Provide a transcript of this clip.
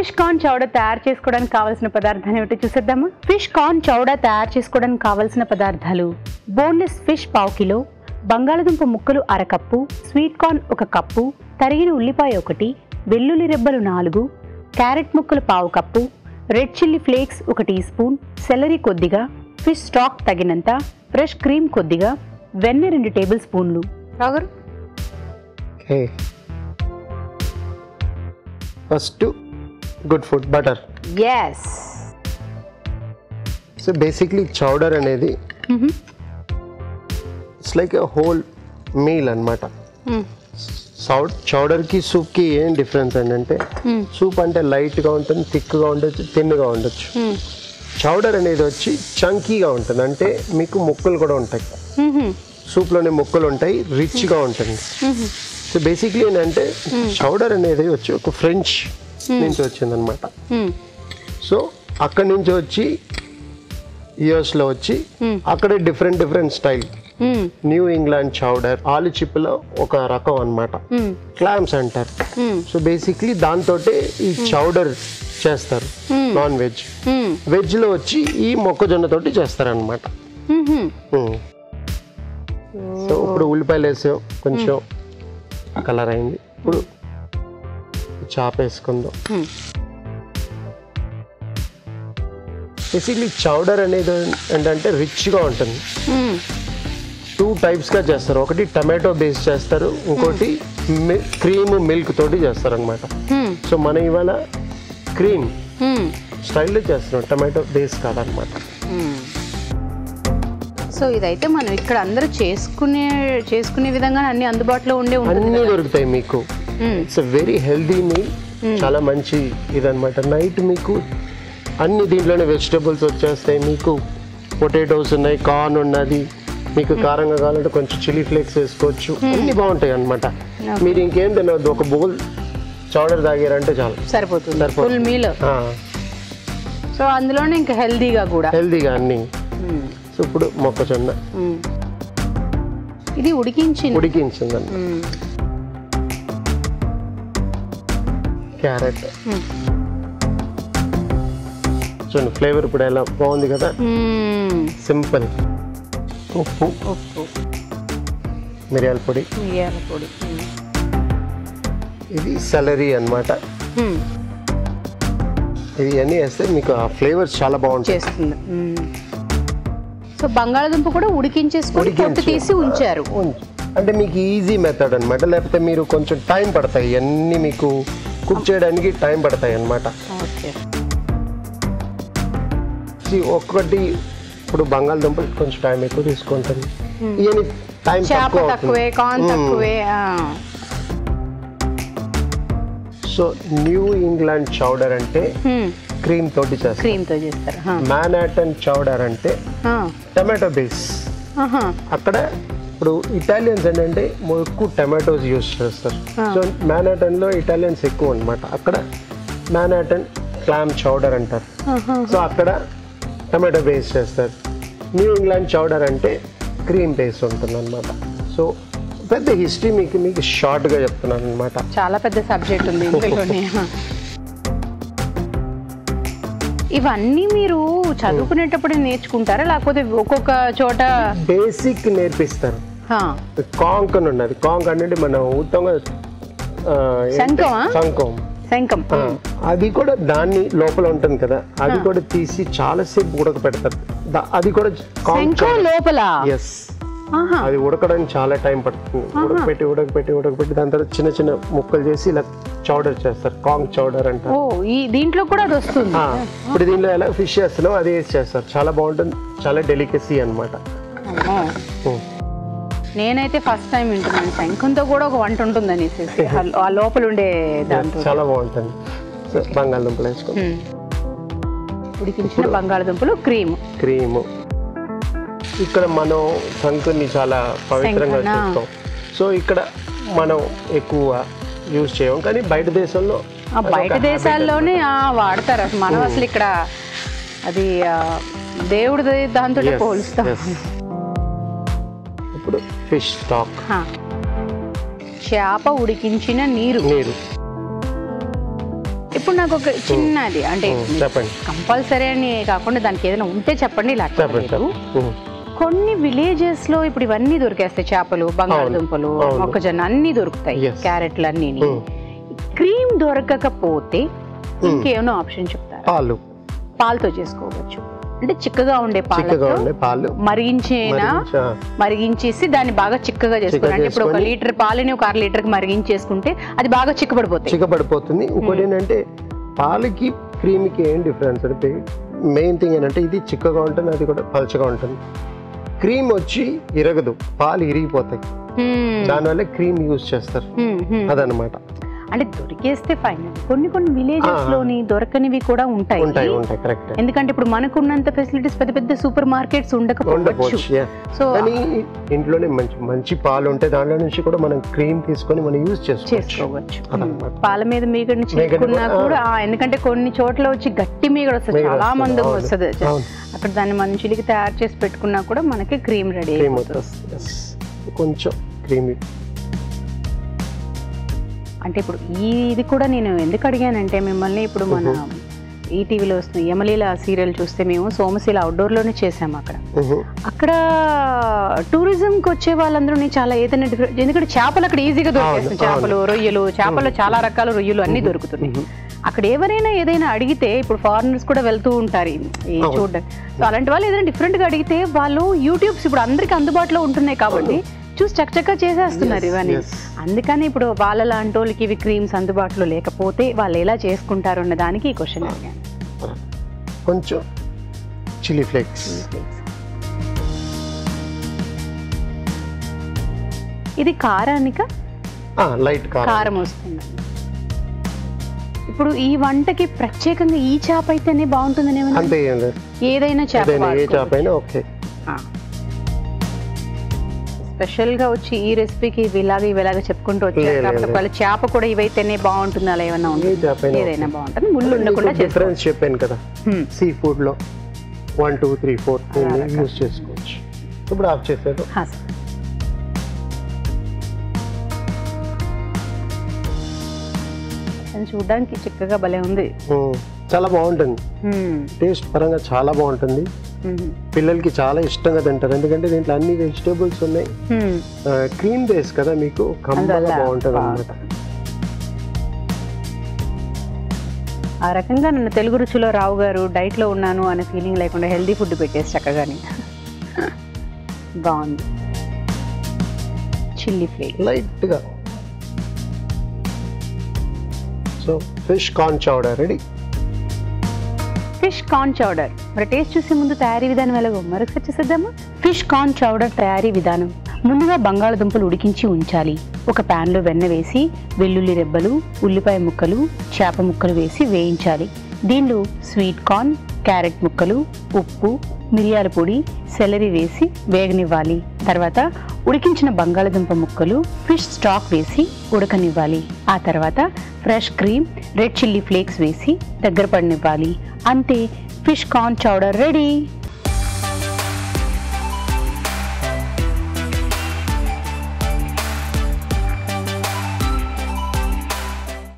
Fish corn చౌడ తయారు చేసుకోవడానికి కావాల్సిన పదార్థాలు ఏమిటో చూసేద్దామా ఫిష్ కార్న్ చౌడ తయారు చేసుకోవడానికి కావాల్సిన పదార్థాలు బోన్లెస్ ఫిష్ పావు కిలో బంగాళదుంప ముక్కలు అరకప్పు స్వీట్ కార్న్ ఒక కప్పు తరిగిన ఉల్లిపాయ ఒకటి వెల్లుల్లి రెబ్బలు నాలుగు క్యారెట్ ముక్కలు పావు కప్పు రెడ్ చిల్లీ ఫ్లేక్స్ ఒక టీ స్పూన్ సెలరీ కొద్దిగా ఫిష్ స్టాక్ తగినంత ఫ్రెష్ క్రీమ్ కొద్దిగా వెన్న రెండు టేబుల్ స్పూన్లు రాగరు okay first good food butter yes so basically chowder అనేది it's like a whole meal అనమాట సౌడ్ చౌడర్కి సూప్కి ఏం డిఫరెన్స్ ఏంటంటే సూప్ అంటే లైట్గా ఉంటుంది థిక్గా ఉండొచ్చు తిన్నుగా ఉండొచ్చు చౌడర్ అనేది వచ్చి చంకీగా ఉంటుంది అంటే మీకు ముక్కలు కూడా ఉంటాయి సూప్లోనే ముక్కలు ఉంటాయి రిచ్గా ఉంటుంది సో బేసిక్లీ ఏంటంటే చౌడర్ అనేది వచ్చి ఒక ఫ్రెంచ్ నుంచి వచ్చిందనమాట సో అక్కడి నుంచి వచ్చి యుఎస్లో వచ్చి అక్కడే different different style New England chowder ఆలు చిప్పులో ఒక రకం అన్నమాట క్లామ్స్ అంటారు సో బేసిక్లీ దాంతో ఈ చౌడర్ చేస్తారు నాన్ వెజ్ వెజ్ లో వచ్చి ఈ మొక్కజొన్న తోటి చేస్తారనమాట సో ఇప్పుడు ఉల్లిపాయలు వేసాం కొంచెం కలర్ అయింది ఇప్పుడు చాప వేసుకుందాం బేసిక్లీ చౌడర్ అనేది ఏంటంటే రిచ్గా ఉంటుంది టూ టైప్స్గా చేస్తారు ఒకటి టమాటో బేస్ చేస్తారు ఇంకోటి క్రీమ్ మిల్క్ తోటి చేస్తారు అనమాట సో మనం ఇవాళ క్రీమ్ స్టైల్లో చేస్తున్నాం టమాటో బేస్ కాదనమాట సో ఇదైతే మనం ఇక్కడ అందరూ చేసుకునే చేసుకునే విధంగా అన్ని అందుబాటులో ఉండే ఉంటుంది అన్నీ దొరుకుతాయి మీకు ఇట్స్ వెరీ హెల్దీ మీల్ చాలా మంచి ఇదనమాట నైట్ మీకు అన్ని దీంట్లోనే వెజిటేబుల్స్ వచ్చేస్తాయి మీకు పొటాటోస్ ఉన్నాయి కార్న్ ఉన్నది మీకు కారంగా కావాలంటే కొంచెం చిల్లీ ఫ్లేక్స్ వేసుకోవచ్చు అన్ని బాగుంటాయి అనమాట మీరు ఇంకేం తినవద్దు ఒక బౌల్ చౌడర్ తాగారంటే చాలు సరిపోతుంది సరిపోతుంది. ఫుల్ మీల్ సో అందులోనే ఇంకా హెల్దీగా కూడా హెల్దీగా అన్ని మ్మ్. సో ఇప్పుడు మొక్కజొన్న మ్మ్. ఇది ఉడికించింది ఉడికించిందండి మ్మ్. క్యారెట్ మ్మ్. చూడండి ఫ్లేవర్ ఇప్పుడు ఎలా బాగుంది కదా మ్మ్. సింపుల్ ఉప్పు ఉప్పు మిరియాల పొడి మిరియాల పొడి మ్మ్. ఇది సెలరీ అన్నమాట మ్మ్. ఇది అన్నీ వేస్తే మీకు ఆ ఫ్లేవర్స్ చాలా బాగుంటాయి చేస్తుంది మ్మ్. సో బంగాళదుంప కూడా ఉడికించేసుకొని ఉడికించు. పొట్టు తీసి ఉంచారు ఉంచు. అంటే మీకు ఈజీ మెథడ్ అన్నమాట లేకపోతే మీరు కొంచెం టైం పడతాయి అన్నీ మీకు కుక్ చేయడానికి టైం పడతాయి అన్నమాట ఓకే See, ఒక్కటి ఇప్పుడు బంగాళదుంపలు కొంచెం టైం ఎక్కువ తీసుకుంటుంది ఇవన్నీ టైం చేప తక్కువ తక్కువే అవుతుంది కాన్ తక్కువే ఆ. సో న్యూ ఇంగ్లాండ్ చౌడర్ అంటే మ్మ్. క్రీమ్ తోటి చేస్తారు క్రీమ్ తో చేస్తారు హా. మ్యానాటన్ చౌడర్ అంటే ఆ. టమాటో బేస్ ఆహా. అక్కడ ఇప్పుడు ఇటాలియన్స్ ఏంటంటే మొ- ఎక్కువ టమాటోస్ యూస్ చేస్తారు సో మ్యానాటన్ లో ఇటాలియన్స్ ఎక్కువ అనమాట అక్కడ మ్యానాటన్ క్లామ్ చౌడర్ అంటారు ఆహా. సో అక్కడ టమాటో బేస్ చేస్తారు న్యూ ఇంగ్లాండ్ చౌడర్ అంటే క్రీమ్ బేస్ ఉంటుంది అనమాట సో పెద్ద హిస్టరీ మీకు మీకు షార్ట్గా చెప్తున్నాను అనమాట చాలా పెద్ద సబ్జెక్ట్ ఉంది ఇందులోనే ఇవన్నీ మీరు చదువుకునేటప్పుడు నేర్చుకుంటారా లేకపోతే ఒక్కొక్క చోట బేసిక్ నేర్పిస్తారు హా. కాంక్ అని ఉన్నది కాంక్ అంటే మనం ఉత్తమంగా ఆ, ఏంటి? శంఖమా? శంఖం శంఖం ఆ, అది కూడా దాన్ని లోపల ఉంటుంది కదా అది కూడా తీసి చాలా సేపు ఉడకపెడతారు దా- అది కూడా శంఖం లోపల ఎస్ ఆహా. అది ఉడకడానికి చాలా టైం పడుతుంది ఉడకపెట్టి ఉడకపెట్టి ఉడకపెట్టి దాని తర్వాత చిన్న చిన్న ముక్కలు చేసి ఇలా చౌడర్ చేస్తారు కాంగ్ చౌడర్ ఓ అంటారు ఈ దీంట్లో కూడా అది వస్తుంది ఆ, ఇప్పుడు దీనిలో ఎలా ఫిష్ చేస్తున్నాం అది వేసి చేస్తారు చాలా బాగుంటుంది చాలా డెలికసీ అనమాట అమ్మో. నేనైతే ఫస్ట్ టైం వింటున్నాను శంఖంతో కూడా ఒక వంట ఉంటుంది అనేసి ఆ లోపల ఉండే దాంతో చాలా బాగుంటుంది సో బంగాళదుంపలు వేసుకో ఉమ్. ఉడికించిన బంగాళదుంపలు క్రీమ్ క్రీము ఇక్కడ మనం శంకుని చాలా పవిత్రంగా శంఖనా? చూస్తాం సో ఇక్కడ మనం ఎక్కువ యూజ్ చేయం కానీ బయట దేశంలో ఆ బయట దేశాల్లోనే ఆ, వాడతారు అసలు మనం అసలు ఇక్కడ అది ఆ, దేవుడి దాంతో Yes, పోలుస్తాం yes. ఇప్పుడు ఫిష్ స్టాక్ హా. చేప ఉడికించిన నీరు నీరు ఇప్పుడు ఇప్పుడు నాకు ఒక చిన్నది అంటే ఉమ్, చెప్పండి కంపల్సరీ అని కాకుండా దానికి ఏదైనా ఉంటే చెప్పండి చెప్పండి లేకపోతే చెప్పండి ఉమ్, కొన్ని విలేజెస్ లో ఇప్పుడు ఇవన్నీ దొరికేస్తాయి చేపలు బంగాళదుంపలు అవును. మొక్కజొన్న అన్ని దొరుకుతాయి Yes. క్యారెట్లు అన్ని ఉమ్. క్రీమ్ దొరకకపోతే ఇంకేమైనా ఆప్షన్ చెప్తారా పాలు పాలతో చేసుకోవచ్చు అంటే చిక్కగా ఉండే చిక్కగా పాలతో ఉండే పాలు మరిగించేనా మరిగించి, ఆ, మరిగించేసి దాన్ని బాగా చిక్కగా చేసుకోవాలి అంటే ఇప్పుడు ఒక చేసుకొని- లీటర్ పాలని ఒక అర లీటర్ కి మరిగించేసుకుంటే అది బాగా చిక్కబడిపోతాయి చిక్కబడిపోతుంది ఇంకోటి ఏంటంటే పాలకి క్రీమ్కి ఏం డిఫరెన్స్ అంటే మెయిన్ థింగ్ ఏంటంటే ఇది చిక్కగా ఉంటుంది అది కూడా పలచగా ఉంటుంది క్రీమ్ వచ్చి ఇరగదు పాలు ఇరిగిపోతాయి హ్మ్. దానివల్ల క్రీమ్ యూజ్ చేస్తారు హ్మ్, హ్మ్. అదనమాట అంటే దొరికేస్తే ఫైన్ కొన్ని కొన్ని విలేజెస్ ఆ. లోని దొరకనివి కూడా ఉంటాయి ఉంటాయి ఉంటాయి కరెక్ట్ ఎందుకంటే ఇప్పుడు మనకున్నంత ఫెసిలిటీస్ పెద్ద పెద్ద సూపర్ మార్కెట్స్ ఉండకపోవచ్చు ఉండకపోవచ్చు yeah. సో కానీ ఇంట్లోనే మంచి మంచి పాలు ఉంటాయి దాంట్లో నుంచి కూడా మనం క్రీమ్ తీసుకొని మనం యూజ్ చేసుకోవచ్చు చేసుకోవచ్చు అదన్నమాట. పాల మీద మీగడని మీగడ చేసుకున్నా కూడా, కూడా ఆ, ఎందుకంటే కొన్ని చోట్ల వచ్చి గట్టి మీగడ వస్తుంది మీగడ చాలా వస్తుంది, మందం అవును. వస్తుంది అవును. అక్కడ దాన్ని మనం చిలికి తయారు చేసి పెట్టుకున్నా కూడా మనకి క్రీమ్ రెడీ క్రీమ్ అయిపోతుంది అవుతుంది Yes. కొంచెం క్రీమీ అంటే ఇప్పుడు ఈ ఇది కూడా నేను ఎందుకు అడిగానంటే మిమ్మల్ని ఇప్పుడు మన ఈ టీవీలో వస్తుంది యమలీల సీరియల్ చూస్తే మేము సోమశీల అవుట్డోర్లోనే చేసాము అక్కడ అక్కడ టూరిజంకి వచ్చే వాళ్ళందరూ నేను చాలా ఏదైనా డిఫరెంట్ ఎందుకంటే చేపలు అక్కడ ఈజీగా దొరికేస్తుంది అవును, చేపలు రొయ్యలు చేపల్లో చాలా రకాల రొయ్యలు అన్ని దొరుకుతున్నాయి అక్కడ ఎవరైనా ఏదైనా అడిగితే ఇప్పుడు ఫారినర్స్ కూడా వెళ్తూ ఉంటారు ఈ అవును. చూడడానికి సో అలాంటి వాళ్ళు ఏదైనా different గా అడిగితే వాళ్ళు యూట్యూబ్స్ ఇప్పుడు అందరికి అందుబాటులో ఉంటున్నాయి కాబట్టి చూసి చక్కచక్క చేసేస్తున్నారు Yes, ఇవన్నీ yes. అందుకని ఇప్పుడు వాళ్ళ లాంటి వాళ్ళకి ఇవి క్రీమ్స్ అందుబాటులో లేకపోతే వాళ్ళు ఎలా చేసుకుంటారు అన్న దానికి ఈ క్వశ్చన్ అడిగాను కొంచెం చిల్లీ ఫ్లేక్స్ ఇది కారానిక లైట్ కారం కారం వస్తుంది ఇప్పుడు ఈ వంటకి ప్రత్యేకంగా ఈ చేప అయితేనే బాగుంటుందని ఏమన్నా అంతే ఏం లేదు ఏదైనా చేప ఏదైనా ఏ వాడుకోవచ్చు. చేప అయినా ఓకే ఆ. స్పెషల్ గా వచ్చి ఈ రెసిపీకి ఇవి ఇలాగ ఇవి ఇలాగ చెప్పుకుంటూ వచ్చారు లేదు, కాబట్టి లేదు. వాళ్ళ చేప కూడా ఇవైతేనే బాగుంటుంది అలా ఏమన్నా ఏ ఉంటుంది చేప అయినా ఏదైనా బాగుంటుంది ముళ్ళు ఉండకుండా చేసుకోవచ్చు డిఫరెన్స్ చెప్పాను కదా హ్మ్. సీ ఫుడ్ లో వన్ టూ త్రీ ఫోర్ అలా రకాలు. యూజ్ చేసుకోవచ్చు ఇప్పుడు ఆఫ్ చేసేది హా, సార్. అది చూడడానికి చిక్కగా భలే ఉంది ఉమ్, చాలా బాగుంటుంది హ్మ్. టేస్ట్ పరంగా చాలా బాగుంటుంది హ్మ్. పిల్లలకి చాలా ఇష్టంగా తింటారు ఎందుకంటే దీంట్లో అన్ని వెజిటేబుల్స్ ఉన్నాయి హ్మ్. క్రీమ్ బేస్ కదా మీకు కమ్మగా అందువల్ల బాగుంటుంది బా- అనమాట ఆ రకంగా నన్ను తెలుగు రుచిలో రావు గారు డైట్లో ఉన్నాను అనే ఫీలింగ్ లేకుండా హెల్దీ ఫుడ్ పెట్టేసి చక్కగాని బాగుంది చిల్లీ ఫ్లేక్ లైట్ గా so fish corn chowder ready fish corn chowder మరి టేస్ట్ చూసే ముందు తయారీ విధానం ఎలాగో మరొకసారి చూసేద్దామా ఫిష్ కార్న్ చౌడర్ తయారీ విధానం ముందుగా బంగాళదుంపలు ఉడికించి ఉంచాలి ఒక ప్యాన్లో వెన్న వేసి వెల్లుల్లి రెబ్బలు ఉల్లిపాయ ముక్కలు చేప ముక్కలు వేసి వేయించాలి దీనిలో స్వీట్ కార్న్ క్యారెట్ ముక్కలు ఉప్పు మిరియాల పొడి సెలరీ వేసి వేగనివ్వాలి తర్వాత ఉడికించిన బంగాళదుంప ముక్కలు ఫిష్ స్టాక్ వేసి ఉడకనివ్వాలి ఆ తర్వాత fresh cream red chilli flakes వేసి దగ్గర పడనివ్వాలి అంతే ఫిష్ కార్న్ చౌడర్ రెడీ